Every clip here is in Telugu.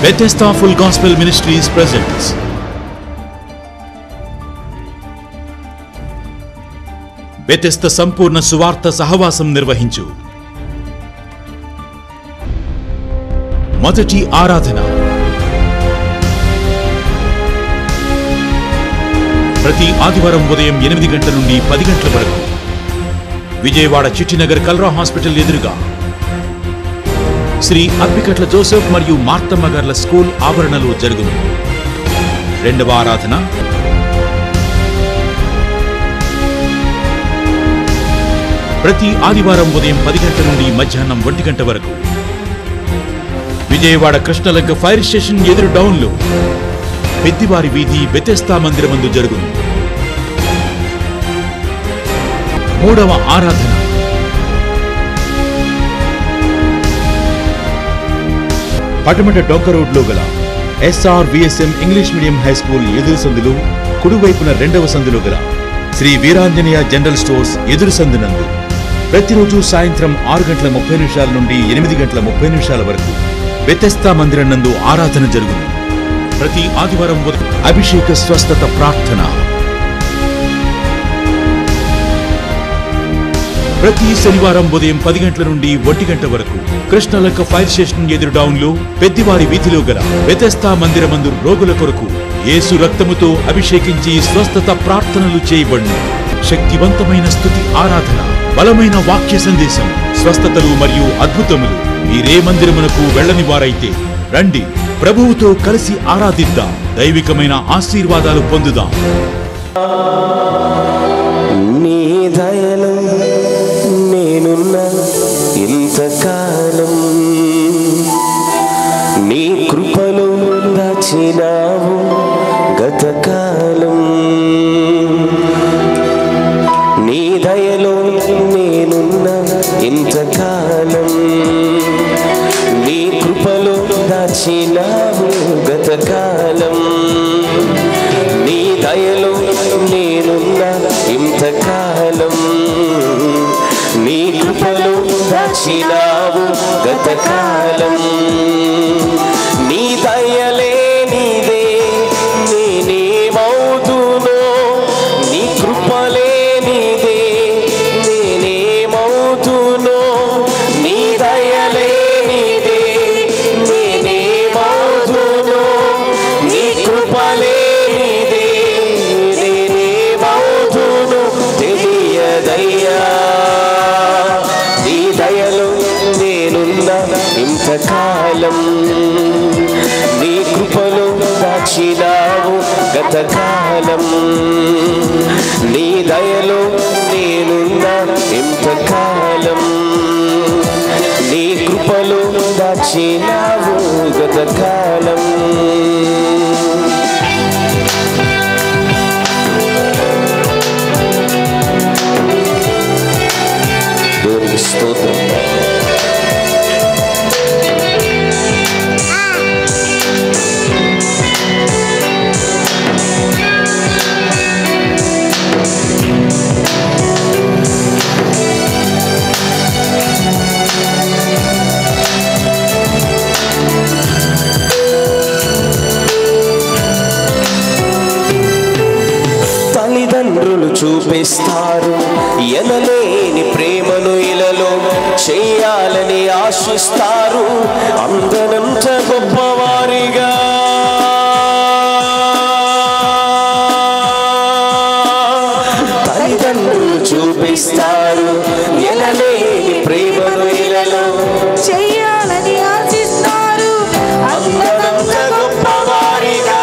Bethesda Full Gospel Ministries presents Bethesda సంపూర్ణ సువార్త సహవాసం నిర్వహించు మొదటి ఆరాధన ప్రతి ఆదివారం ఉదయం ఎనిమిది గంటల నుండి పది గంటల వరకు విజయవాడ చిట్టినగర్ కల్రా హాస్పిటల్ ఎదురుగా శ్రీ అప్పికట్ల జోసెఫ్ మరియు మార్తమ్మ గార్ల స్కూల్ ఆవరణలో జరుగును రెండవ ఆరాధన ప్రతి ఆదివారం ఉదయం పది గంటల నుండి మధ్యాహ్నం ఒంటి గంట వరకు విజయవాడ కృష్ణలంక ఫైర్ స్టేషన్ ఎదురు డౌన్లో పెద్దివారి వీధి బెతెస్తా మందిరమందు జరుగును మూడవ ఆరాధన పటమట డొంక రోడ్లో గల S R V S M English medium high school ఎదురు సందులు కుడివైపున రెండవ సందులో గల శ్రీ వీరాంజనేయ జనరల్ స్టోర్స్ ఎదురు సందునందు ప్రతిరోజు సాయంత్రం ఆరు గంటల ముప్పై నిమిషాల నుండి ఎనిమిది గంటల ముప్పై నిమిషాల వరకు వ్యతస్థా మందిరం నందు ఆరాధన జరుగును ప్రతి ఆదివారం ఉదయం అభిషేక స్వస్థత ప్రార్థన ప్రతి శనివారం ఉదయం పది గంటల నుండి ఒంటి గంట వరకు కృష్ణలంక ఫైర్ స్టేషన్ ఎదురు డౌన్ లో పెద్దివారి వీధిలో గల వ్యతస్థా మందిరమందు రోగుల కొరకు యేసు రక్తముతో అభిషేకించి స్వస్థత ప్రార్థనలు చేయబడును శక్తివంతమైన స్థుతి ఆరాధన బలమైన వాక్య సందేశం స్వస్థతలు మరియు అద్భుతములు మీరే మందిరమునకు వెళ్ళని వారైతే రండి ప్రభువుతో కలిసి ఆరాధిద్దాం దైవికమైన ఆశీర్వాదాలు పొందుదాం నీ దయలో నేనున్న ఇంతకాలం నీ కృపలో దాచినావు గతకాలం నీ దయలో నేనున్న ఇంతకాలం నీ కృపలో దాచినావు గతకాలం నీ దయలో నేనున్న ఇంతకాలం నీ కృపలో దాచినావు గతకాలం నీ దయలే నీదే నేనేమవుతునో నీ కృపలే నీదే నేనేమవుతునో నీ దయలే నీదే నేనేమవుతునో నీ కృపలే నీదే నేనేమవుతునో తెలియదయ్యా నీ దయలో నేనున్న ఇంతకాలం నీ కృపలో దాచినావు గతకాలం నీ దయలో నేనున్న ఇంతకాలం నీ కృపలో దాచినావు గతకాలం దేవునికి స్తోత్రం తల్లిదండ్రులు చూపిస్తారు ఎనలేని ప్రేమను ఇలలో చేయాలని ఆశిస్తారు అందనంత గొప్పవారిగా తల్లిదండ్రులు చూపిస్తారు ఎనలేని ప్రేమను ఇలలో చెయ్యాలని ఆశిస్తారు అందనంత గొప్పవారిగా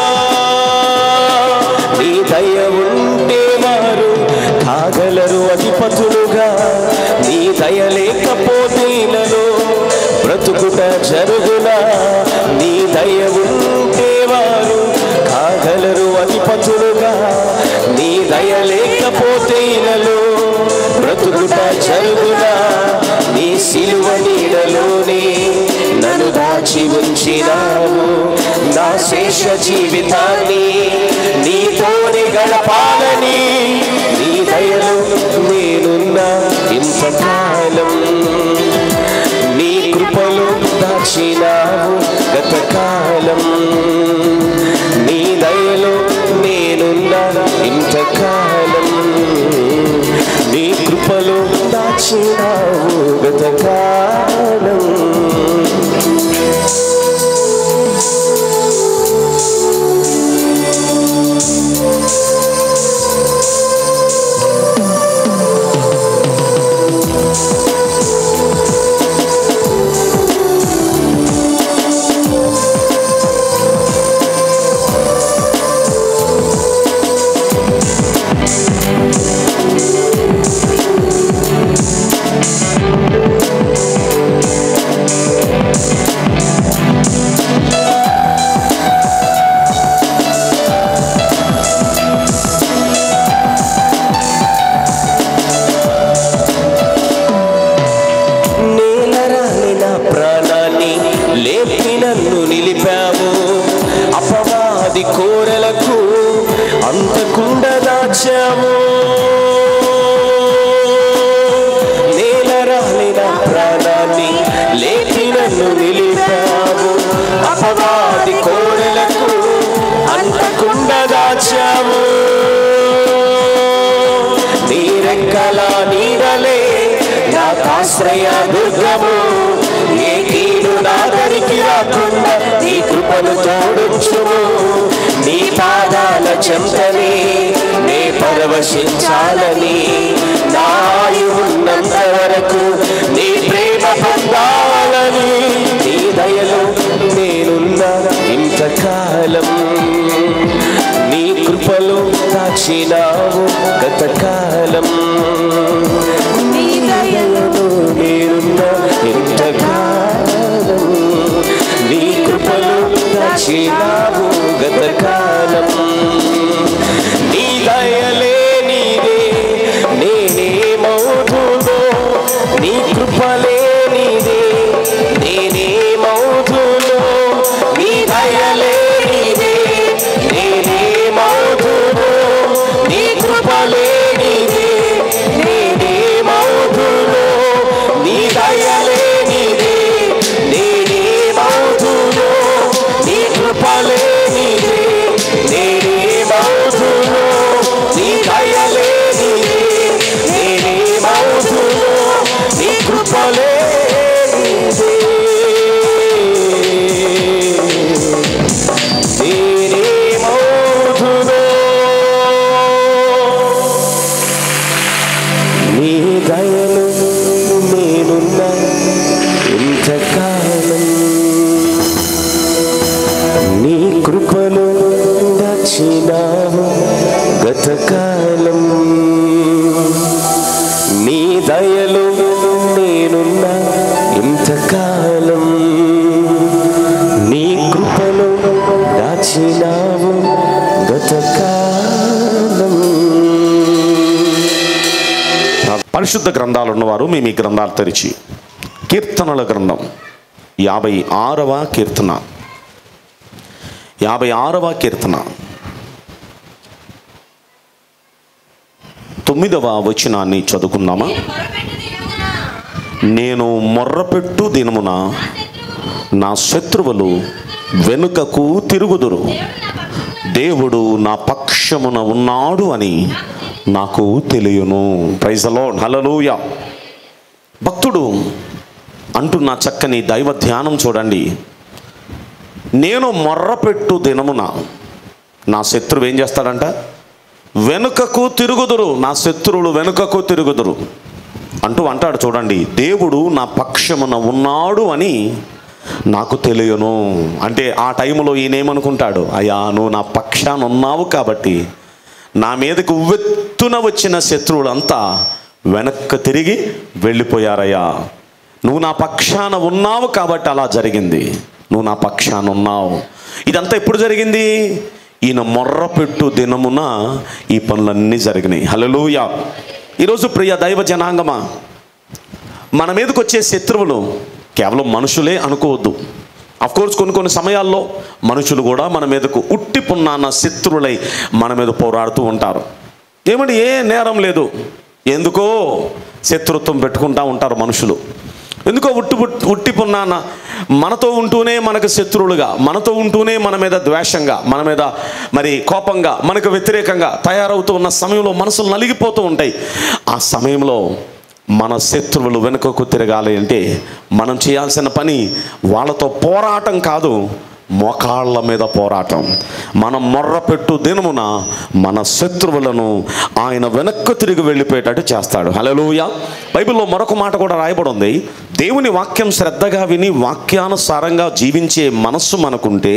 నీ దయ ఉంటే వారు కాగలరు అధిపతులుగా నీ దయ లేకపోతే ఇలలో బ్రతుకుట జరుగునా నీ దయ ఉంటే వారు కాగలరు అధిపతులుగా నీ దయ లేకపోతే ఇలలో బ్రతుకుట జరుగునా నీ సిలువ నీడలోనే నన్ను దాచి ఉంచినావు నా శేష జీవితాన్ని నీతోనే గడపాలని నీ దయలో నేనున్న ఇంతకాలం నీ కృపలో దాచినావు గతకాలం ఇంతకాలం నీ కృపలో దాచినావు గతకాలం నేలరాని నా ప్రాణాన్ని లేపి నన్ను నిలిపావు అపవాది కోరలకు అంతకుండా దాచావు నేలరాని నా ప్రాణాన్ని లేపి నన్ను నిలిపావు అపవాది కోరలకు అంతకుండా దాచావు నీరెక్కల నీడలే నాకాశ్రయ దుర్గము ఏ కీడు నాదరికి రాకుండా నీ కృపను తోడుచుము నీ పాదాల చెంతని నే పరవశించాలని నాయు ఉన్నంత వరకు నీ ప్రేమ పొందాలని నీ దయలో నేనున్న ఇంతకాలం నీ కృపలో దాచినావు గతకాలం నీ దయలో నేనున్న ఇంతకాలం నీ కృపలో దాచినావు గతకాలం నీ దయలే నీదే నేనేమవుతుందో నీ కృపలే నీదే నేనేమవుతుందో నీ దయలే నీదే నేనేమవుతుందో నీ కృపలే నీదే నేనేమవుతుందో నీ దయలే నీదే నేనేమవుతుందో నీ కృపలే నీదే నేనేమవుతుందో నీ దయలే నీదే నేనేమవుతుందో నీ కృపలే నీదే నేనేమవుతుందో నీ దయలు నేనున్న ఇంతకాలం నీ కృపను దచ్చినావు గతకాలం నీ దయలు నేనున్న ఇంతకాలం నీ కృపను దాచినావు గతకాలం పరిశుద్ధ గ్రంథాలు ఉన్నవారు మేము ఈ గ్రంథాలు తెరిచి కీర్తనల గ్రంథం యాభై ఆరవ కీర్తన యాభై ఆరవ కీర్తన తొమ్మిదవ వచనాన్ని చదువుకుందామా నేను మొర్రపెట్టు దినమున నా శత్రువులు వెనుకకు తిరుగుదురు దేవుడు నా పక్షమున ఉన్నాడు అని నాకు తెలియను ప్రైజలో హలలోయ భక్తుడు అంటున్న చక్కని దైవ ధ్యానం చూడండి నేను మొర్రపెట్టు దినమున నా శత్రువు ఏం చేస్తాడంట వెనుకకు తిరుగుదురు నా శత్రువులు వెనుకకు తిరుగుదురు అంటూ అంటాడు చూడండి దేవుడు నా పక్షమున ఉన్నాడు అని నాకు తెలియను అంటే ఆ టైంలో ఈయన ఏమనుకుంటాడు అయ్యా నువ్వు నా పక్షాన ఉన్నావు కాబట్టి నా మీదకు ఉవ్వెత్తున వచ్చిన శత్రువులంతా వెనక్కి తిరిగి వెళ్ళిపోయారయ్యా నువ్వు నా పక్షాన ఉన్నావు కాబట్టి అలా జరిగింది నువ్వు నా పక్షాన ఉన్నావు ఇదంతా ఎప్పుడు జరిగింది ఈయన మొర్రపెట్టు దినమున ఈ పనులన్నీ జరిగినాయి హలలుయ ఈరోజు ప్రియ దైవ జనాంగమా మన మీదకి వచ్చే శత్రువులు కేవలం మనుషులే అనుకోవద్దు కోర్స్ కొన్ని కొన్ని సమయాల్లో మనుషులు కూడా మన మీదకు ఉట్టి పున్నాన శత్రువులై మన మీద పోరాడుతూ ఉంటారు ఏమంటే ఏ నేరం లేదు ఎందుకో శత్రుత్వం పెట్టుకుంటా ఉంటారు మనుషులు ఎందుకో ఉట్టి పుట్- ఉట్టి పున్నాన మనతో ఉంటూనే మనకు శత్రువులుగా మనతో ఉంటూనే మన మీద ద్వేషంగా మన మీద మరి కోపంగా మనకు వ్యతిరేకంగా తయారవుతూ ఉన్న సమయంలో మనసులు నలిగిపోతూ ఉంటాయి ఆ సమయంలో మన శత్రువులు వెనుకకు తిరగాలి అంటే మనం చేయాల్సిన పని వాళ్ళతో పోరాటం కాదు మోకాళ్ళ మీద పోరాటం మనం మొర్రపెట్టు దినమున మన శత్రువులను ఆయన వెనక్కు తిరిగి వెళ్ళిపోయేటట్టు చేస్తాడు హలోయ బైబిల్లో మరొక మాట కూడా రాయబడి ఉంది దేవుని వాక్యం శ్రద్ధగా విని వాక్యానుసారంగా జీవించే మనస్సు మనకుంటే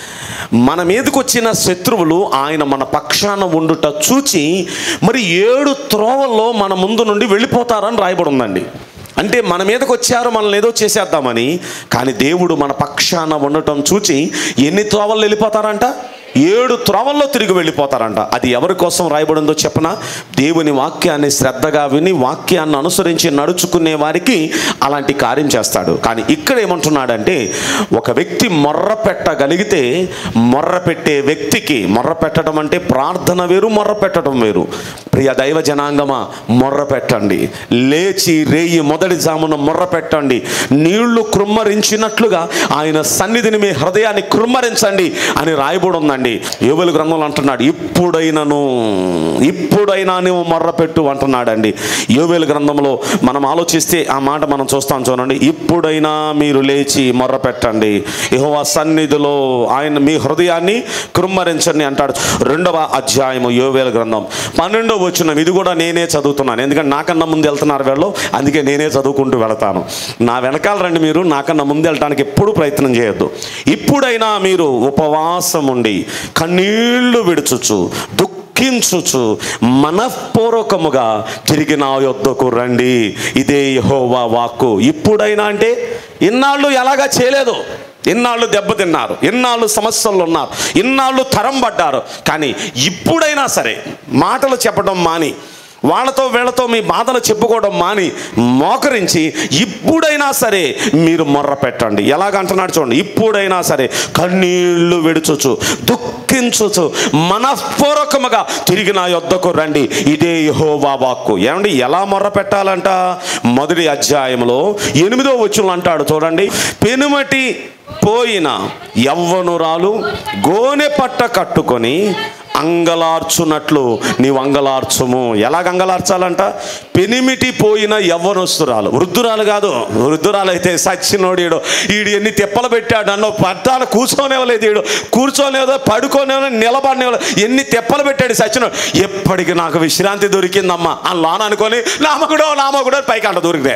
మన మీదకి వచ్చిన శత్రువులు ఆయన మన పక్షాన ఉండుట చూచి మరి ఏడు త్రోవల్లో మన ముందు నుండి వెళ్ళిపోతారని రాయబడి ఉందండి అంటే మన మీదకి వచ్చారు మనల్ని ఏదో చేసేద్దామని కానీ దేవుడు మన పక్షాన ఉండటం చూచి ఎన్ని త్రోవల్లో వెళ్ళిపోతారంట ఏడు త్రోవల్లో తిరిగి వెళ్ళిపోతారంట అది ఎవరి కోసం రాయబడిందో చెప్పనా దేవుని వాక్యాన్ని శ్రద్ధగా విని వాక్యాన్ని అనుసరించి నడుచుకునే వారికి అలాంటి కార్యం చేస్తాడు కానీ ఇక్కడ ఏమంటున్నాడంటే ఒక వ్యక్తి మొర్ర పెట్టగలిగితే మొర్ర పెట్టే వ్యక్తికి మొర్ర పెట్టడం అంటే ప్రార్థన వేరు మొర్ర పెట్టడం వేరు ప్రియ దైవ జనాంగమా మొర్ర పెట్టండి లేచి రేయి మొదటి జామున మొర్ర పెట్టండి నీళ్లు కృమ్మరించినట్లుగా ఆయన సన్నిధిని మీ హృదయాన్ని కృమ్మరించండి అని రాయబడి ఉందండి యోగుల గ్రంథంలో అంటున్నాడు ఇప్పుడైనను ఇప్పుడైనా నువ్వు మొర్ర పెట్టు అంటున్నాడండి యోవేలు గ్రంథంలో మనం ఆలోచిస్తే ఆ మాట మనం చూస్తాం చూడండి ఇప్పుడైనా మీరు లేచి మొర్ర పెట్టండి యెహోవా సన్నిధిలో ఆయన మీ హృదయాన్ని కృమ్మరించండి అంటాడు రెండవ అధ్యాయము యోవేల గ్రంథం పన్నెండవ వచ్చిన ఇది కూడా నేనే చదువుతున్నాను ఎందుకంటే నాకన్నా ముందు వెళ్తున్నారు వీళ్ళు అందుకే నేనే చదువుకుంటూ వెళతాను నా వెనకాల రండి మీరు నాకన్నా ముందు వెళ్ళటానికి ఎప్పుడు ప్రయత్నం చేయొద్దు ఇప్పుడైనా మీరు ఉపవాసం ఉండి కన్నీళ్లు విడుచుచు దుఃఖించుచు మనఃపూర్వకముగా తిరిగి నా యొద్దకు రండి ఇదే యెహోవా వాక్కు ఇప్పుడైనా అంటే ఇన్నాళ్ళు ఎలాగా చేయలేదు ఇన్నాళ్ళు దెబ్బతిన్నారు ఇన్నాళ్ళు సమస్యలు ఉన్నారు ఇన్నాళ్ళు తరం పడ్డారు కానీ ఇప్పుడైనా సరే మాటలు చెప్పడం మాని వాళ్ళతో వీళ్ళతో మీ బాధలు చెప్పుకోవడం మాని మోకరించి ఇప్పుడైనా సరే మీరు మొర్ర పెట్టండి ఎలాగంటున్నాడు చూడండి ఇప్పుడైనా సరే కన్నీళ్లు విడుచుచు దుఃఖించుచు మనఃపూర్వకముగా తిరిగి నా యొద్దకు రండి ఇదే యెహోవా వాక్కు ఏమండి ఎలా మొర్ర పెట్టాలంట మొదటి అధ్యాయంలో ఎనిమిదో వచ్చులు అంటాడు చూడండి పెనుమటి పోయిన యవ్వనురాలు గోనె పట్ట కట్టుకొని అంగలార్చున్నట్లు నీవు అంగలార్చుము ఎలాగ అంగలార్చాలంట పెనిమిటి పోయిన యవ్వనస్తురాలు వృద్ధురాలు కాదు వృద్ధురాలు అయితే సచ్చినోడీడు ఈడు ఎన్ని తిప్పలు పెట్టాడు అన్నో పట్టాలు కూర్చోనేవలేదు ఈడు కూర్చోనేవదో పడుకోనేవో నిలబడినేవో ఎన్ని తిప్పలు పెట్టాడు సచ్చినోడు ఎప్పటికి నాకు విశ్రాంతి దొరికిందమ్మా అని లోన అనుకొని నామకుడో నామకుడో పైకి అంట దొరికితే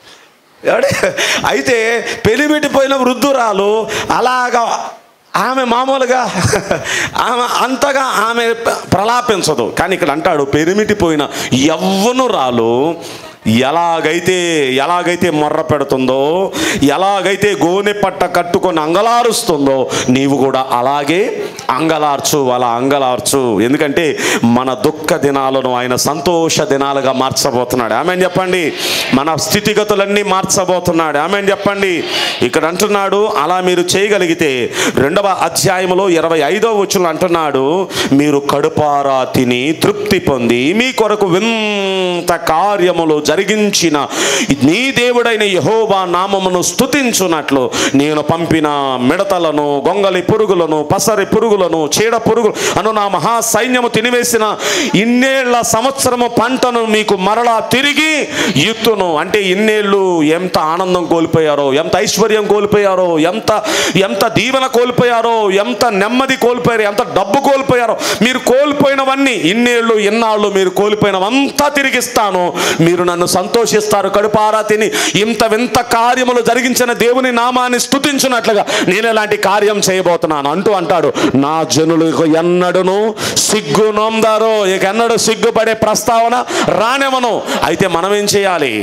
ఏమండి? అయితే పెళ్లిపెట్టిపోయిన వృద్ధురాలు అలాగా ఆమె మామూలుగా ఆమె అంతగా ఆమె ప్రలాపించదు కానీ ఇక్కడ అంటాడు పెరిమిటిపోయిన యవ్వనురాలు ఎలాగైతే ఎలాగైతే మొర్ర పెడుతుందో ఎలాగైతే గోనె పట్ట కట్టుకొని అంగలారుస్తుందో నీవు కూడా అలాగే అంగలార్చు అలా అంగలార్చు ఎందుకంటే మన దుఃఖ దినాలను ఆయన సంతోష దినాలుగా మార్చబోతున్నాడు ఆమె చెప్పండి మన స్థితిగతులన్నీ మార్చబోతున్నాడు ఆమె చెప్పండి ఇక్కడ అంటున్నాడు అలా మీరు చేయగలిగితే రెండవ అధ్యాయంలో ఇరవై ఐదవ వచ్చులు అంటున్నాడు మీరు కడుపారా తిని తృప్తి పొంది మీ కొరకు వింత కార్యములు జరిగించిన నీ దేవుడైన యహోవా నామమును స్తుతించున్నట్లు నేను పంపిన మిడతలను గొంగలి పురుగులను పసరి పురుగులను చీడ పురుగులు అను నా మహా సైన్యము తినివేసిన ఇన్నేళ్ల సంవత్సరము పంటను మీకు మరలా తిరిగి ఇత్తును అంటే ఇన్నేళ్ళు ఎంత ఆనందం కోల్పోయారో ఎంత ఐశ్వర్యం కోల్పోయారో ఎంత ఎంత దీవెన కోల్పోయారో ఎంత నెమ్మది కోల్పోయారో ఎంత డబ్బు కోల్పోయారో మీరు కోల్పోయినవన్నీ ఇన్నేళ్ళు ఇన్నాళ్ళు మీరు కోల్పోయినవంతా తిరిగిస్తాను మీరు నన్ను సంతోషిస్తారు కడుపారా తిని ఇంత వింత కార్యములు జరిగించిన దేవుని నామాన్ని స్తుతించున్నట్లుగా నేను ఎలాంటి కార్యం చేయబోతున్నాను అంటూ అంటాడు నా జనులకు ఎన్నడును సిగ్గు నొందారో ఇక ఎన్నడూ సిగ్గుపడే ప్రస్తావన రానివ్వను అయితే మనం ఏం చేయాలి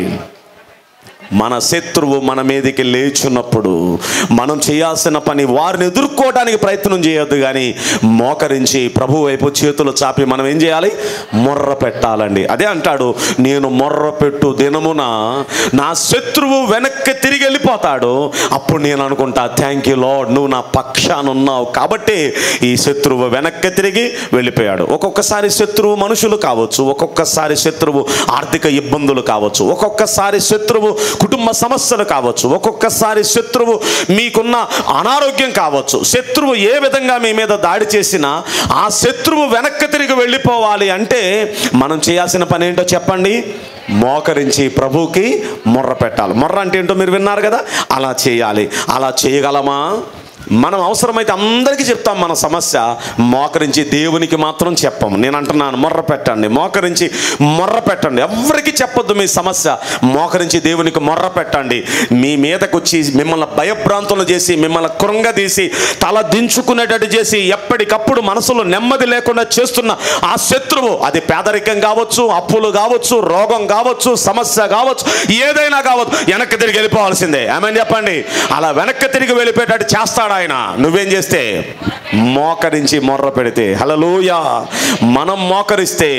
మన శత్రువు మన మీదకి లేచున్నప్పుడు మనం చేయాల్సిన పని వారిని ఎదుర్కోవడానికి ప్రయత్నం చేయొద్దు కానీ మోకరించి ప్రభు వైపు చేతులు చాపి మనం ఏం చేయాలి మొర్ర పెట్టాలండి అదే అంటాడు నేను మొర్ర పెట్టు దినమున నా శత్రువు వెనక్కి తిరిగి వెళ్ళిపోతాడు అప్పుడు నేను అనుకుంటా థ్యాంక్ యూ లార్డ్ నువ్వు నా పక్షాన ఉన్నావు కాబట్టి ఈ శత్రువు వెనక్కి తిరిగి వెళ్ళిపోయాడు ఒక్కొక్కసారి శత్రువు మనుషులు కావచ్చు ఒక్కొక్కసారి శత్రువు ఆర్థిక ఇబ్బందులు కావచ్చు ఒక్కొక్కసారి శత్రువు కుటుంబ సమస్యలు కావచ్చు ఒక్కొక్కసారి శత్రువు మీకున్న అనారోగ్యం కావచ్చు శత్రువు ఏ విధంగా మీ మీద దాడి చేసినా ఆ శత్రువు వెనక్కి తిరిగి వెళ్ళిపోవాలి అంటే మనం చేయాల్సిన పని ఏంటో చెప్పండి మోకరించి ప్రభువుకి మొర్ర పెట్టాలి మొర్ర అంటే ఏంటో మీరు విన్నారు కదా అలా చేయాలి అలా చేయగలమా మనం అవసరమైతే అందరికీ చెప్తాం మన సమస్య మోకరించి దేవునికి మాత్రం చెప్పము నేను అంటున్నాను మొర్ర పెట్టండి మోకరించి మొర్ర పెట్టండి ఎవరికి చెప్పొద్దు మీ సమస్య మోకరించి దేవునికి మొర్ర పెట్టండి మీ మీదకు వచ్చి మిమ్మల్ని భయభ్రాంతులు చేసి మిమ్మల్ని కృంగదీసి తల దించుకునేటట్టు చేసి ఎప్పటికప్పుడు మనసులో నెమ్మది లేకుండా చేస్తున్న ఆ శత్రువు అది పేదరికం కావచ్చు అప్పులు కావచ్చు రోగం కావచ్చు సమస్య కావచ్చు ఏదైనా కావచ్చు వెనక్కి తిరిగి వెళ్ళిపోవాల్సిందే ఏమని చెప్పండి అలా వెనక్కి తిరిగి వెళ్ళిపోయేటట్టు చేస్తాడు ఆయన నువ్వేం చేస్తే మోకరించి మొర్ర పెడితే హలలోయ మనం మోకరిస్తే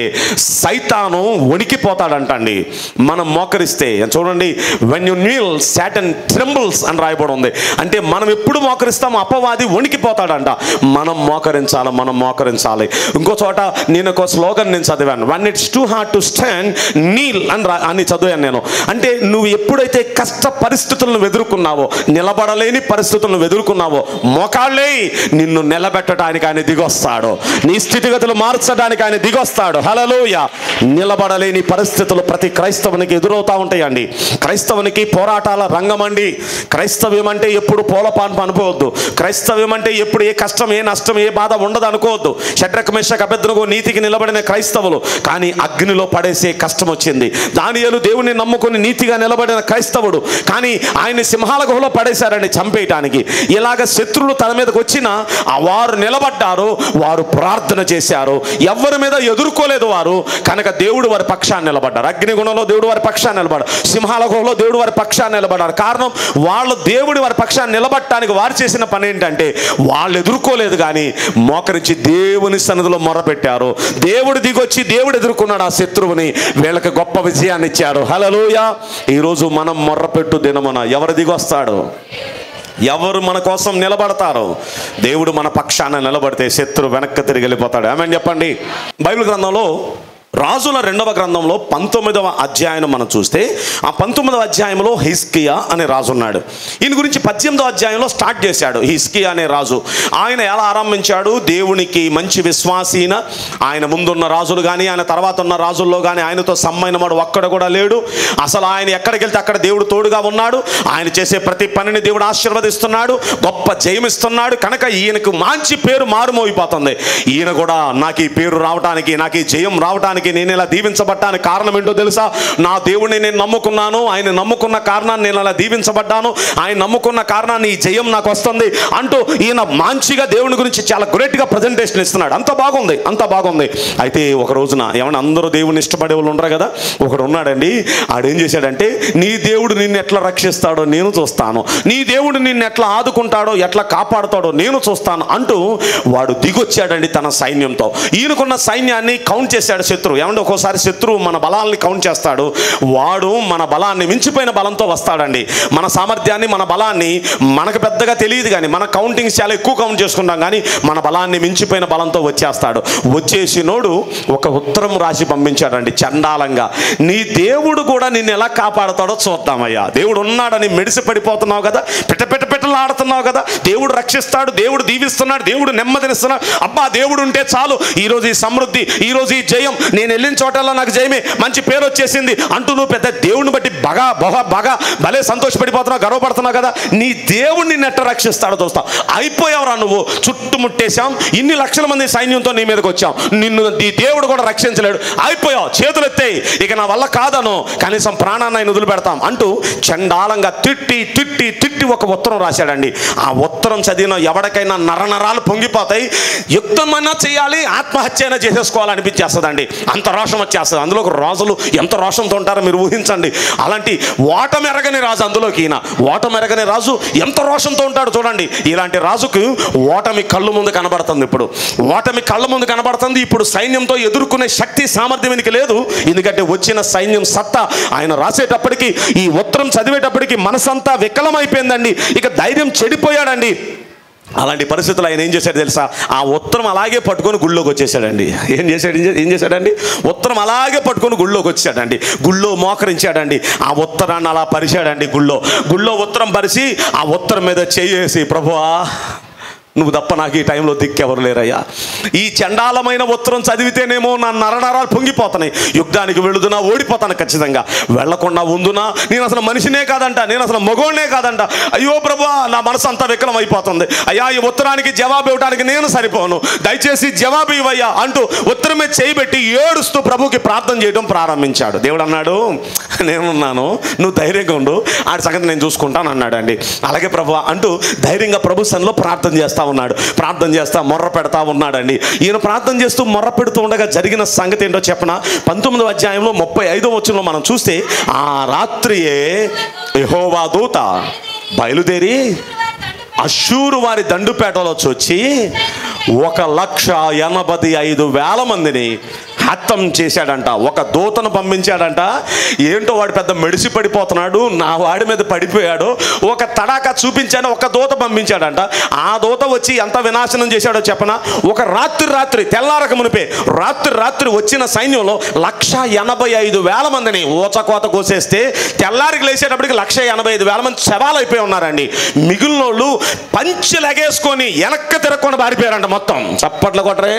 సైతాను వణికిపోతాడంటండి మనం మోకరిస్తే చూడండి when you kneel Satan trembles అని రాయబడి ఉంది అంటే మనం ఎప్పుడు మోకరిస్తామో అపవాది వణికిపోతాడంట మనం మోకరించాలి మనం మోకరించాలి ఇంకో చోట నేను ఒక స్లోగన్ నేను చదివాను when it's too hard to stand kneel అని రా అని చదివాను నేను అంటే నువ్వు ఎప్పుడైతే కష్ట పరిస్థితులను ఎదుర్కొన్నావో నిలబడలేని పరిస్థితులను ఎదుర్కొన్నావో మోకాళ్ళే నిన్ను నిలబెట్టడానికి ఆయన దిగొస్తాడు నీ స్థితిగతులు మార్చడానికి ఆయన దిగొస్తాడు హలలోయ నిలబడలేని పరిస్థితులు ప్రతి క్రైస్తవునికి ఎదురవుతా ఉంటాయండి క్రైస్తవునికి పోరాటాల రంగమండి క్రైస్తవ్యం అంటే ఎప్పుడు పూలపాన్పు అనుకోవద్దు క్రైస్తవ్యం అంటే ఎప్పుడు ఏ కష్టం ఏ నష్టం ఏ బాధ ఉండదు అనుకోవద్దు షడ్రక మెషక అభ్యర్థులకు నీతికి నిలబడిన క్రైస్తవులు కానీ అగ్నిలో పడేసే కష్టం వచ్చింది దానియలు దేవుని నమ్ముకొని నీతిగా నిలబడిన క్రైస్తవుడు కానీ ఆయన్ని సింహాల గుహలో పడేశారండి చంపేయటానికి ఇలాగ శత్రువులు తన మీదకి వచ్చినా ఆ వారు నిలబడ్డారు వారు ప్రార్థన చేశారు ఎవరి మీద ఎదుర్కోలేదు వారు కనుక దేవుడు వారి పక్షాన్ని నిలబడ్డారు అగ్నిగుణంలో దేవుడు వారి పక్షాన్ని నిలబడ్డారు సింహాల గుహలో దేవుడు వారి పక్షాన్ని నిలబడ్డారు కారణం వాళ్ళు దేవుడి వారి పక్షాన్ని నిలబడటానికి వారు చేసిన పని ఏంటంటే వాళ్ళు ఎదుర్కోలేదు కానీ మోకరించి దేవుని సన్నిధిలో మొరపెట్టారు దేవుడు దిగొచ్చి దేవుడు ఎదుర్కొన్నాడు ఆ శత్రువుని వీళ్ళకి గొప్ప విజయాన్ని ఇచ్చారు హలలోయ ఈరోజు మనం మొర్రపెట్టు దినమున ఎవరు దిగొస్తాడు ఎవరు మన కోసం నిలబడతారు దేవుడు మన పక్షాన నిలబడితే శత్రు వెనక్కి తిరిగి వెళ్ళిపోతాడు ఏమని చెప్పండి బైబిల్ గ్రంథంలో రాజుల రెండవ గ్రంథంలో పంతొమ్మిదవ అధ్యాయం మనం చూస్తే ఆ పంతొమ్మిదవ అధ్యాయంలో హిస్కియా అనే రాజు ఉన్నాడు ఈయన గురించి పద్దెనిమిదవ అధ్యాయంలో స్టార్ట్ చేశాడు హిస్కియా అనే రాజు ఆయన ఎలా ఆరంభించాడు దేవునికి మంచి విశ్వాసీన ఆయన ముందున్న రాజులు కానీ ఆయన తర్వాత ఉన్న రాజుల్లో కానీ ఆయనతో సమ్మైన వాడు ఒక్కడ కూడా లేడు అసలు ఆయన ఎక్కడికి వెళ్తే అక్కడ దేవుడు తోడుగా ఉన్నాడు ఆయన చేసే ప్రతి పనిని దేవుడు ఆశీర్వదిస్తున్నాడు గొప్ప జయమిస్తున్నాడు కనుక ఈయనకు మంచి పేరు మారుమోగిపోతుంది ఈయన కూడా నాకు ఈ పేరు రావటానికి నాకు ఈ జయం రావటానికి నేను ఇలా దీవించబడ్డానికి కారణం ఏంటో తెలుసా నా దేవుడిని నేను నమ్ముకున్నాను ఆయన నమ్ముకున్న కారణాన్ని నేను అలా దీవించబడ్డాను ఆయన నమ్ముకున్న కారణాన్ని ఈ జయం నాకు వస్తుంది అంటూ ఈయన మంచిగా దేవుని గురించి చాలా గ్రేట్గా ప్రజెంటేషన్ ఇస్తున్నాడు అంత బాగుంది అంత బాగుంది అయితే ఒక రోజున ఏమన్నా అందరూ దేవుని ఇష్టపడే వాళ్ళు ఉండరు కదా ఒకడు ఉన్నాడండి ఆడేం చేశాడంటే నీ దేవుడు నిన్ను ఎట్లా రక్షిస్తాడో నేను చూస్తాను నీ దేవుడు నిన్ను ఎట్లా ఆదుకుంటాడో ఎట్లా కాపాడుతాడో నేను చూస్తాను అంటూ వాడు దిగొచ్చాడండి తన సైన్యంతో ఈయనకున్న సైన్యాన్ని కౌంట్ చేశాడు శత్రువు ఏమంటే ఒక్కోసారి శత్రువు మన బలాల్ని కౌంట్ చేస్తాడు వాడు మన బలాన్ని మించిపోయిన బలంతో వస్తాడండి మన సామర్థ్యాన్ని మన బలాన్ని మనకు పెద్దగా తెలియదు కానీ మన కౌంటింగ్స్ చాలా ఎక్కువ కౌంట్ చేసుకుంటాం కానీ మన బలాన్ని మించిపోయిన బలంతో వచ్చేస్తాడు వచ్చేసినోడు ఒక ఉత్తరం రాసి పంపించాడండి చండాలంగా నీ దేవుడు కూడా నిన్ను ఎలా కాపాడుతాడో చూద్దామయ్యా దేవుడు ఉన్నాడని మెడిసి పడిపోతున్నావు కదా పిట్ట పిట్ట పిట్టలు ఆడుతున్నావు కదా దేవుడు రక్షిస్తాడు దేవుడు దీవిస్తున్నాడు దేవుడు నెమ్మదినిస్తున్నాడు అబ్బా దేవుడు ఉంటే చాలు ఈరోజు ఈ సమృద్ధి ఈరోజు ఈ జయం నేను వెళ్ళిన చోటల్లో నాకు జయమే మంచి పేరు వచ్చేసింది అంటూ నువ్వు పెద్ద దేవుడిని బట్టి బగా బహ బాగా భలే సంతోషపడిపోతున్నావు గర్వపడుతున్నావు కదా నీ దేవుడు నిన్ను ఎట్ట రక్షిస్తాడో చూస్తావు అయిపోయావురా నువ్వు చుట్టుముట్టేశాం ఇన్ని లక్షల మంది సైన్యంతో నీ మీదకి వచ్చాం నిన్ను నీ దేవుడు కూడా రక్షించలేడు అయిపోయావు చేతులు ఎత్తాయి ఇక నా వల్ల కాదను కనీసం ప్రాణాన్ని ఆయన వదిలిపెడతాం అంటూ చండాలంగా తిట్టి తిట్టి తిట్టి ఒక ఉత్తరం రాశాడండి ఆ ఉత్తరం చదివిన ఎవరికైనా నరనరాలు పొంగిపోతాయి యుద్ధమైనా చేయాలి ఆత్మహత్య అయినా చేసేసుకోవాలనిపించేస్తుందండి అంత రోషం వచ్చేస్తుంది అందులో ఒక రాజులు ఎంత రోషంతో ఉంటారో మీరు ఊహించండి అలాంటి ఓటమెరగని రాజు అందులోకి ఈయన ఓటమెరగని రాజు ఎంత రోషంతో ఉంటాడు చూడండి ఇలాంటి రాజుకు ఓటమి కళ్ళు ముందు కనబడుతుంది ఇప్పుడు ఓటమి కళ్ళ ముందు కనబడుతుంది ఇప్పుడు సైన్యంతో ఎదుర్కొనే శక్తి సామర్థ్యం ఈయనకి లేదు ఎందుకంటే వచ్చిన సైన్యం సత్తా ఆయన రాసేటప్పటికి ఈ ఉత్తరం చదివేటప్పటికి మనసంతా వికలమైపోయిందండి ఇక ధైర్యం చెడిపోయాడండి అలాంటి పరిస్థితులు ఆయన ఏం చేశాడు తెలుసా ఆ ఉత్తరం అలాగే పట్టుకొని గుళ్ళోకి వచ్చేసాడండి ఏం చేశాడు ఏం చే- ఏం చేశాడండి ఉత్తరం అలాగే పట్టుకొని గుళ్ళోకి వచ్చాడండి గుళ్ళో మోకరించాడండి ఆ ఉత్తరాన్ని అలా పరిచాడండి గుళ్ళో గుళ్ళో ఉత్తరం పరిచి ఆ ఉత్తరం మీద చేయేసి ప్రభువా నువ్వు తప్ప నాకు ఈ టైంలో దిక్కెవరు లేరయ్యా ఈ చండాలమైన ఉత్తరం చదివితేనేమో నా నరనరాలు పొంగిపోతున్నాయి యుద్ధానికి వెళుదునా ఓడిపోతాను ఖచ్చితంగా వెళ్లకుండా ఉందునా నేను అసలు మనిషినే కాదంట నేను అసలు మగోళ్ళనే కాదంట అయ్యో ప్రభు నా మనసు అంతా వికలం అయిపోతుంది అయ్యా ఈ ఉత్తరానికి జవాబు ఇవ్వడానికి నేను సరిపోను దయచేసి జవాబు ఇవ్వయ్యా అంటూ ఉత్తరమే చేయబెట్టి ఏడుస్తూ ప్రభుకి ప్రార్థన చేయడం ప్రారంభించాడు దేవుడు అన్నాడు నేనున్నాను నువ్వు ధైర్యంగా ఉండు ఆడి సంగతి నేను చూసుకుంటాను అన్నాడు అండి అలాగే ప్రభు అంటూ ధైర్యంగా ప్రభు సన్నిలో ప్రార్థన చేస్తా ఉన్నాడు ప్రార్థన చేస్తా మొర్ర పెడతా ఉన్నాడండి ఈయన ప్రార్థన చేస్తూ మొర్ర పెడుతూ ఉండగా జరిగిన సంగతి ఏంటో చెప్పన పంతొమ్మిదో అధ్యాయంలో ముప్పై ఐదో వచ్చంలో మనం చూస్తే ఆ రాత్రియే యెహోవా దూత బయలుదేరి అశూరు వారి దండుపేటలో వచ్చి ఒక లక్ష ఎనభై ఐదు వేల మందిని హత్తం చేశాడంట ఒక దూతను పంపించాడంట ఏంటో వాడు పెద్ద మెడిసి పడిపోతున్నాడు నా వాడి మీద పడిపోయాడు ఒక తడాక చూపించాను ఒక దూత పంపించాడంట ఆ దూత వచ్చి ఎంత వినాశనం చేశాడో చెప్పన ఒక రాత్రి రాత్రి తెల్లారక మునిపే రాత్రి రాత్రి వచ్చిన సైన్యంలో లక్ష ఎనభై ఐదు వేల మందిని ఊచకోత కోసేస్తే తెల్లారికి లేచేటప్పటికి లక్ష ఎనభై ఐదు వేల మంది శవాలు అయిపోయి ఉన్నారండి మిగిలిన వాళ్ళు పంచి లగేసుకొని వెనక్కి తిరగకుండా పారిపోయారంట మొత్తం చప్పట్లు కొట్టరే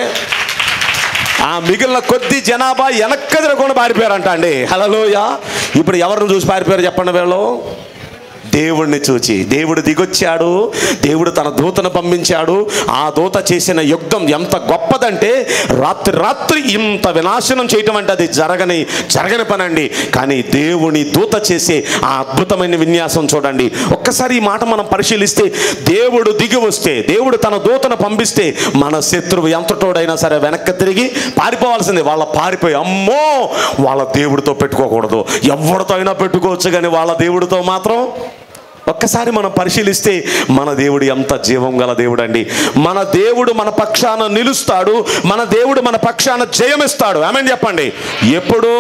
ఆ మిగిలిన కొద్ది జనాభా వెనక్కి తిరగకుండా పారిపోయారంట అండి హలోయ ఇప్పుడు ఎవరిని చూసి పారిపోయారు చెప్పండి వీళ్ళు దేవుణ్ణి చూచి దేవుడు దిగొచ్చాడు దేవుడు తన దూతను పంపించాడు ఆ దూత చేసిన యుద్ధం ఎంత గొప్పదంటే రాత్రి రాత్రి ఇంత వినాశనం చేయటం అంటే అది జరగని జరగని పని అండి కానీ దేవుని దూత చేసే ఆ అద్భుతమైన విన్యాసం చూడండి ఒక్కసారి ఈ మాట మనం పరిశీలిస్తే దేవుడు దిగి వస్తే దేవుడు తన దూతను పంపిస్తే మన శత్రువు ఎంతటోడైనా సరే వెనక్కి తిరిగి పారిపోవాల్సిందే వాళ్ళ పారిపోయి అమ్మో వాళ్ళ దేవుడితో పెట్టుకోకూడదు ఎవరితో అయినా పెట్టుకోవచ్చు కానీ వాళ్ళ దేవుడితో మాత్రం ఒక్కసారి మనం పరిశీలిస్తే మన దేవుడు ఎంత జీవం గల దేవుడు అండి మన దేవుడు మన పక్షాన నిలుస్తాడు మన దేవుడు మన పక్షాన జయమిస్తాడు ఆమెన్ చెప్పండి ఎప్పుడు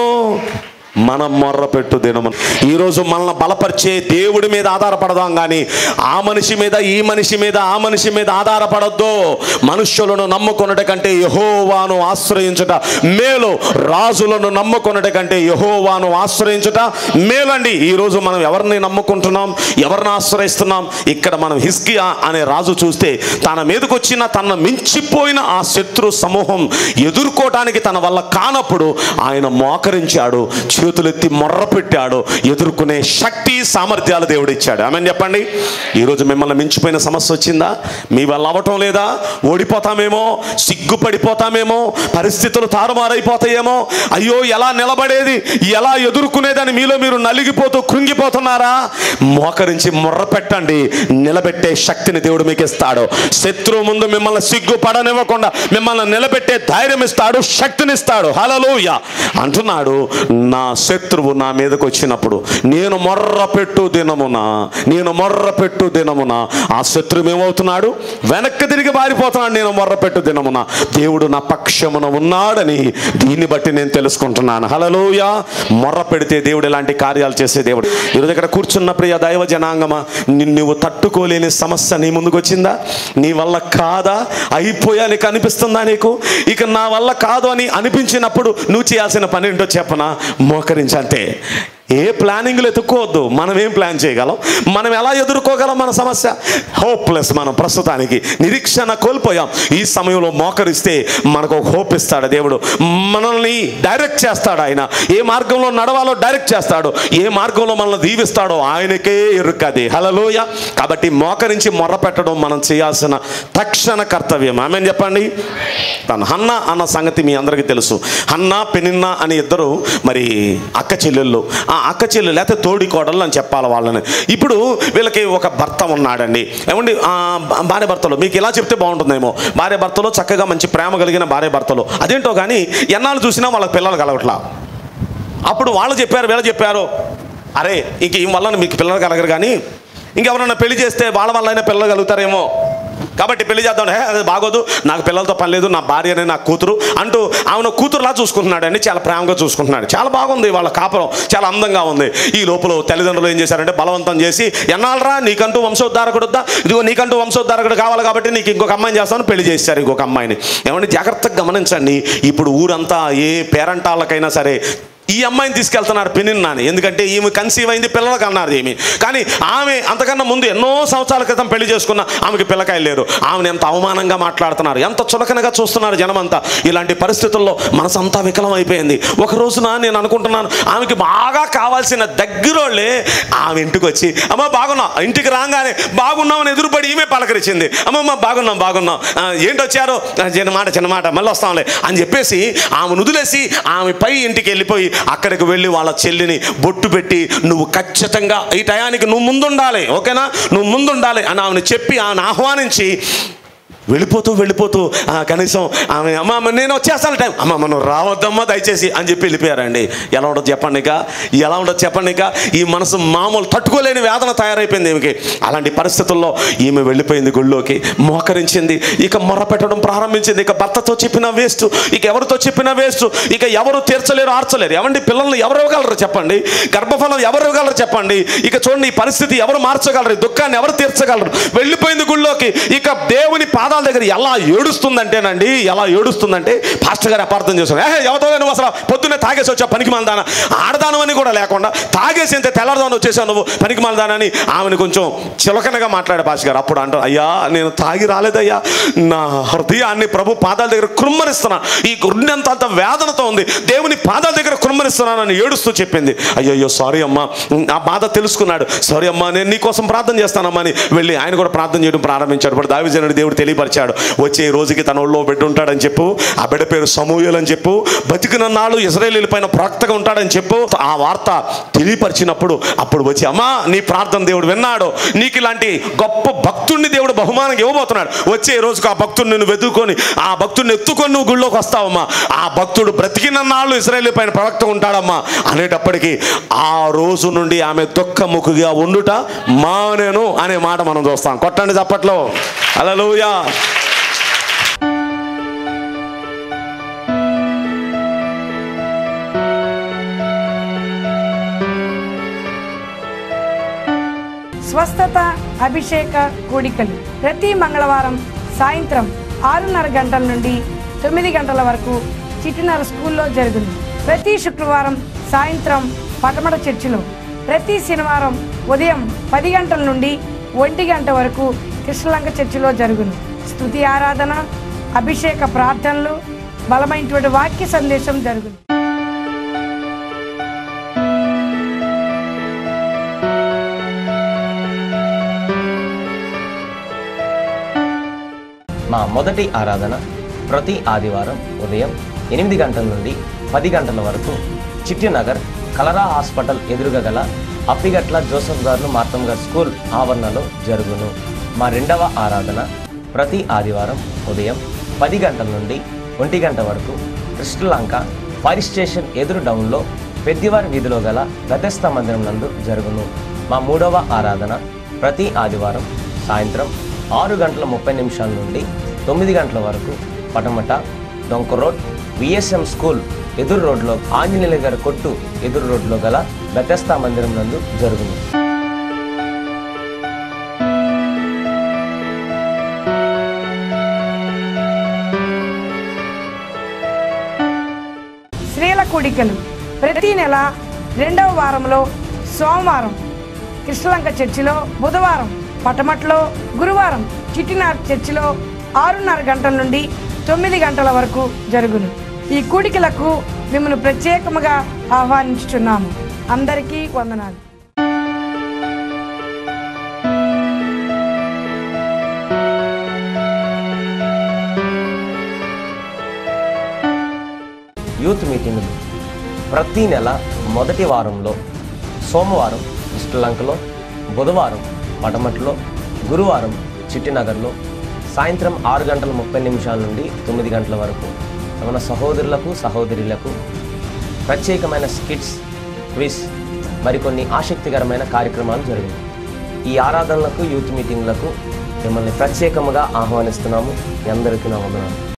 మనం మొర్ర పెట్టు దినము ఈరోజు మనల్ని బలపరిచే దేవుడి మీద ఆధారపడదాం కానీ ఆ మనిషి మీద ఈ మనిషి మీద ఆ మనిషి మీద ఆధారపడద్దు మనుష్యులను నమ్ముకొనుట కంటే యహోవాను ఆశ్రయించుట మేలు రాజులను నమ్ముకొనుట కంటే యహోవాను ఆశ్రయించుట మేలండి ఈరోజు మనం ఎవరిని నమ్ముకుంటున్నాం ఎవరిని ఆశ్రయిస్తున్నాం ఇక్కడ మనం హిస్కియా అనే రాజు చూస్తే తన మీదకి వచ్చిన తన మించిపోయిన ఆ శత్రు సమూహం ఎదుర్కోవటానికి తన వల్ల కానప్పుడు ఆయన మోకరించాడు చేతులెత్తి మొర్ర పెట్టాడు ఎదుర్కొనే శక్తి సామర్థ్యాలు దేవుడు ఇచ్చాడు ఆమె చెప్పండి ఈరోజు మిమ్మల్ని మించిపోయిన సమస్య వచ్చిందా మీ వల్ల అవ్వటం లేదా ఓడిపోతామేమో సిగ్గుపడిపోతామేమో పరిస్థితులు తారుమారైపోతాయేమో అయ్యో ఎలా నిలబడేది ఎలా ఎదుర్కొనేదని మీలో మీరు నలిగిపోతూ కృంగిపోతున్నారా మోకరించి మొర్ర పెట్టండి నిలబెట్టే శక్తిని దేవుడు మీకు ఇస్తాడు శత్రువు ముందు మిమ్మల్ని సిగ్గుపడనివ్వకుండా మిమ్మల్ని నిలబెట్టే ధైర్యం ఇస్తాడు శక్తిని ఇస్తాడు హలలోయ అంటున్నాడు నా శత్రువు నా మీదకి వచ్చినప్పుడు నేను మొర్ర పెట్టు దినమున నేను మొర్ర పెట్టు దినమున ఆ శత్రువు ఏమవుతున్నాడు వెనక్కి తిరిగి పారిపోతున్నాడు నేను మొర్ర పెట్టు దినమున దేవుడు నా పక్షమున ఉన్నాడని దీన్ని బట్టి నేను తెలుసుకుంటున్నాను హలలోయ మొర్ర పెడితే దేవుడు ఇలాంటి కార్యాలు చేసే దేవుడు ఈరోజు ఇక్కడ కూర్చున్న ప్రియ దైవ జనాంగమా నిన్ను నువ్వు తట్టుకోలేని సమస్య నీ ముందుకు వచ్చిందా నీ వల్ల కాదా అయిపోయా నీకు అనిపిస్తుందా నీకు ఇక నా వల్ల కాదు అని అనిపించినప్పుడు నువ్వు చేయాల్సిన పని ఏంటో చెప్పనా మోకరించంతే ఏ ప్లానింగ్లు ఎత్తుక్కోవద్దు మనం ఏం ప్లాన్ చేయగలం మనం ఎలా ఎదుర్కోగలం మన సమస్య హోప్లెస్ మనం ప్రస్తుతానికి నిరీక్షణ కోల్పోయాం ఈ సమయంలో మోకరిస్తే మనకు ఒక హోప్ ఇస్తాడు దేవుడు మనల్ని డైరెక్ట్ చేస్తాడు ఆయన ఏ మార్గంలో నడవాలో డైరెక్ట్ చేస్తాడు ఏ మార్గంలో మనల్ని దీవిస్తాడో ఆయనకే ఎరుకది హలలోయ కాబట్టి మోకరించి మొర్ర పెట్టడం మనం చేయాల్సిన తక్షణ కర్తవ్యం ఆమె చెప్పండి తను హన్న అన్న సంగతి మీ అందరికీ తెలుసు హన్న పెనిన్న అని ఇద్దరు మరి అక్క చెల్లెళ్ళు ఆ అక్క చెల్లెలు లేకపోతే తోడి కోడళ్ళు అని చెప్పాలి వాళ్ళని ఇప్పుడు వీళ్ళకి ఒక భర్త ఉన్నాడండి ఏమండి ఆ భా- భార్య భర్తలు మీకు ఇలా చెప్తే బాగుంటుందేమో భార్య భర్తలో చక్కగా మంచి ప్రేమ కలిగిన భార్య భర్తలు అదేంటో కానీ ఎన్నాళ్ళు చూసినా వాళ్ళకి పిల్లలు కలగట్లా అప్పుడు వాళ్ళు చెప్పారు వీళ్ళు చెప్పారు అరే ఇంక ఈ వల్ల మీకు పిల్లలు కలగరు కానీ ఇంకెవరన్నా పెళ్లి చేస్తే వాళ్ళ వల్ల అయినా పిల్లలు కలుగుతారేమో కాబట్టి పెళ్లి చేద్దాం "హే, అది బాగోదు నాకు పిల్లలతో పని లేదు నా భార్యనే నా కూతురు అంటూ ఆమెను కూతురులా చూసుకుంటున్నాడు అండి చాలా ప్రేమగా చూసుకుంటున్నాడు చాలా బాగుంది వాళ్ళ కాపురం చాలా అందంగా ఉంది ఈ లోపల తల్లిదండ్రులు ఏం చేశారంటే బలవంతం చేసి ఎన్నాళ్ళరా నీకంటూ వంశోద్ధారకుడు వద్దా ఇదిగో నీకంటూ వంశోద్ధారకుడు కావాలి కాబట్టి నీకు ఇంకొక అమ్మాయిని చేస్తాను పెళ్లి చేశారు ఇంకొక అమ్మాయిని ఏమంటే జాగ్రత్తగా గమనించండి ఇప్పుడు ఊరంతా ఏ పేరంటాళ్ళకైనా సరే ఈ అమ్మాయిని తీసుకెళ్తున్నారు పిన్ని నాని ఎందుకంటే ఈమె కన్సీవ్ అయింది పిల్లలకు అన్నారు ఏమి కానీ ఆమె అంతకన్నా ముందు ఎన్నో సంవత్సరాల క్రితం పెళ్లి చేసుకున్న ఆమెకి పిల్లకాయలు లేరు ఆమెను ఎంత అవమానంగా మాట్లాడుతున్నారు ఎంత చులకనగా చూస్తున్నారు జనమంతా ఇలాంటి పరిస్థితుల్లో మనసంతా వికలం అయిపోయింది ఒక రోజున నేను అనుకుంటున్నాను ఆమెకి బాగా కావాల్సిన దగ్గరోళ్ళే ఆమె ఇంటికి వచ్చి అమ్మ బాగున్నాం ఇంటికి రాగానే బాగున్నామని ఎదురుపడి ఈమె పలకరించింది అమ్మమ్మ బాగున్నాం బాగున్నాం ఆ, ఏంటి వచ్చారు "ఆ, చిన్న మాట చిన్న మాట మళ్ళీ వస్తాంలే అని చెప్పేసి ఆమె నుదిలేసి ఆమె పై ఇంటికి వెళ్ళిపోయి అక్కడికి వెళ్ళి వాళ్ళ చెల్లిని బొట్టు పెట్టి నువ్వు ఖచ్చితంగా ఈ టయానికి నువ్వు ముందుండాలి ఓకేనా నువ్వు ముందుండాలి అని ఆమెను చెప్పి ఆమెను ఆహ్వానించి వెళ్ళిపోతూ వెళ్ళిపోతూ ఆ, కనీసం ఆమె అమ్మ అమ్మ, నేను వచ్చేస్తాను టైం అమ్మ మనం రావద్దమ్మా దయచేసి అని చెప్పి వెళ్ళిపోయారండి ఎలా ఉండదు చెప్పండి ఇక ఎలా ఉండదు చెప్పండి ఇక ఈ మనసు మామూలు తట్టుకోలేని వేదన తయారైపోయింది ఈమెకి అలాంటి పరిస్థితుల్లో ఈమె వెళ్ళిపోయింది గుళ్ళోకి మోకరించింది ఇక మొర్ర పెట్టడం ప్రారంభించింది ఇక భర్తతో చెప్పిన వేస్ట్ ఇక ఎవరితో చెప్పిన వేస్ట్ ఇక ఎవరు తీర్చలేరు ఆర్చలేరు ఎవండి పిల్లల్ని ఎవరు ఇవ్వగలరు చెప్పండి గర్భఫలం ఎవరు ఇవ్వగలరు చెప్పండి ఇక చూడండి ఈ పరిస్థితి ఎవరు మార్చగలరు ఈ దుఃఖాన్ని ఎవరు తీర్చగలరు వెళ్ళిపోయింది గుళ్ళోకి ఇక దేవుని పాదాల దగ్గర ఎలా ఏడుస్తుందంటేనండి ఎలా ఏడుస్తుందంటే పాస్టర్ గారు అపార్థం చేశారు ఏ ఎవతో నువ్వు అసలు పొద్దున్నే తాగేసి వచ్చా పనికి మాలదాన ఆడదానం అని కూడా లేకుండా తాగేసి ఇంత తెల్లదానం వచ్చేసావు నువ్వు పనికి మాలదానని ఆమెను కొంచెం చిలకనగా మాట్లాడే పాస్టర్ గారు అప్పుడు అంటారు అయ్యా నేను తాగి రాలేదయ్యా నా హృదయాన్ని ప్రభు పాదాల దగ్గర కృమ్మరిస్తున్నా ఈ గుండెంత అంత వేదనతో ఉంది దేవుని పాదాల దగ్గర కృమ్మరిస్తున్నానని ఏడుస్తూ చెప్పింది అయ్యయ్యో సారీ అమ్మా ఆ బాధ తెలుసుకున్నాడు సారీ అమ్మా నేను నీకోసం ప్రార్థన చేస్తానమ్మా అని వెళ్ళి ఆయన కూడా ప్రార్థన చేయడం ప్రారంభించాడు ఇప్పుడు దావిజనుడు దేవుడు తెలియపరిచాడు వచ్చే రోజుకి తన ఒళ్ళో బిడ్డ ఉంటాడని చెప్పు ఆ బిడ్డ పేరు సమూయల్ అని చెప్పు బతికిన నాళ్ళు ఇజ్రాయేలీల పైన ప్రాక్తగా ఉంటాడని చెప్పు ఆ వార్త తెలియపరిచినప్పుడు అప్పుడు వచ్చి అమ్మా నీ ప్రార్థన దేవుడు విన్నాడు నీకు ఇలాంటి గొప్ప భక్తుడిని దేవుడు బహుమానం ఇవ్వబోతున్నాడు వచ్చే రోజుకు ఆ భక్తుడిని నువ్వు వెతుక్కొని ఆ భక్తుడిని ఎత్తుకొని నువ్వు గుళ్ళోకి వస్తావమ్మా ఆ భక్తుడు బ్రతికిన నాళ్ళు ఇస్రాయేల్ పైన ప్రవక్త ఉంటాడమ్మా అనేటప్పటికీ ఆ రోజు నుండి ఆమె దుఃఖముఖిగా ఉండుట మానేను అనే మాట మనం చూస్తాం కొట్టండి చప్పట్లో అలలుయా స్వస్థత అభిషేక కూడికలు ప్రతి మంగళవారం సాయంత్రం ఆరున్నర గంటల నుండి తొమ్మిది గంటల వరకు చిట్టినర స్కూల్లో జరుగును ప్రతి శుక్రవారం సాయంత్రం పటమట చర్చిలో ప్రతి శనివారం ఉదయం పది గంటల నుండి ఒంటి గంట వరకు కృష్ణలంక చర్చిలో జరుగును స్తుతి ఆరాధన అభిషేక ప్రార్థనలు బలమైనటువంటి వాక్య సందేశం జరుగును మా మొదటి ఆరాధన ప్రతి ఆదివారం ఉదయం ఎనిమిది గంటల నుండి పది గంటల వరకు చిట్టినగర్ కలరా హాస్పిటల్ ఎదురుగా గల అప్పిగట్ల జోసఫ్ గారు మార్తం గారు స్కూల్ ఆవరణలో జరుగును మా రెండవ ఆరాధన ప్రతి ఆదివారం ఉదయం పది గంటల నుండి ఒంటి గంట వరకు కృష్ణలంక ఫైర్ స్టేషన్ ఎదురు డౌన్లో పెద్దివారి వీధిలో గల గతస్థ మందిరం నందు జరుగును మా మూడవ ఆరాధన ప్రతి ఆదివారం సాయంత్రం ఆరు గంటల ముప్పై నిమిషాల నుండి తొమ్మిది గంటల వరకు పటమట డొంక రోడ్ విఎస్ఎం స్కూల్ ఎదురు రోడ్లో ఆంజనేయుల గారి కొట్టు ఎదురు రోడ్లో గల బెతస్తా మందిరం నందు జరుగును స్త్రీల కూడికలు ప్రతి నెల రెండవ వారంలో సోమవారం కృష్ణలంక చర్చిలో బుధవారం పటమట్లో గురువారం చిట్టినార్ చర్చిలో ఆరున్నర గంటల నుండి తొమ్మిది గంటల వరకు జరుగును ఈ కూడికలకు మిమ్మల్ని ప్రత్యేకముగా ఆహ్వానించుచున్నాము అందరికీ వందనాలు యూత్ మీటింగులు ప్రతి నెల మొదటి వారంలో సోమవారం శ్రీలంకలో బుధవారం పటమట్లో గురువారం చిట్టినగర్లో సాయంత్రం ఆరు గంటల ముప్పై నిమిషాల నుండి తొమ్మిది గంటల వరకు మన సహోదరులకు సహోదరులకు ప్రత్యేకమైన స్కిట్స్ క్విజ్ మరికొన్ని ఆసక్తికరమైన కార్యక్రమాలు జరిగాయి ఈ ఆరాధనలకు యూత్ మీటింగ్లకు మిమ్మల్ని ప్రత్యేకముగా ఆహ్వానిస్తున్నాము మీ అందరికీ నా వందనాలు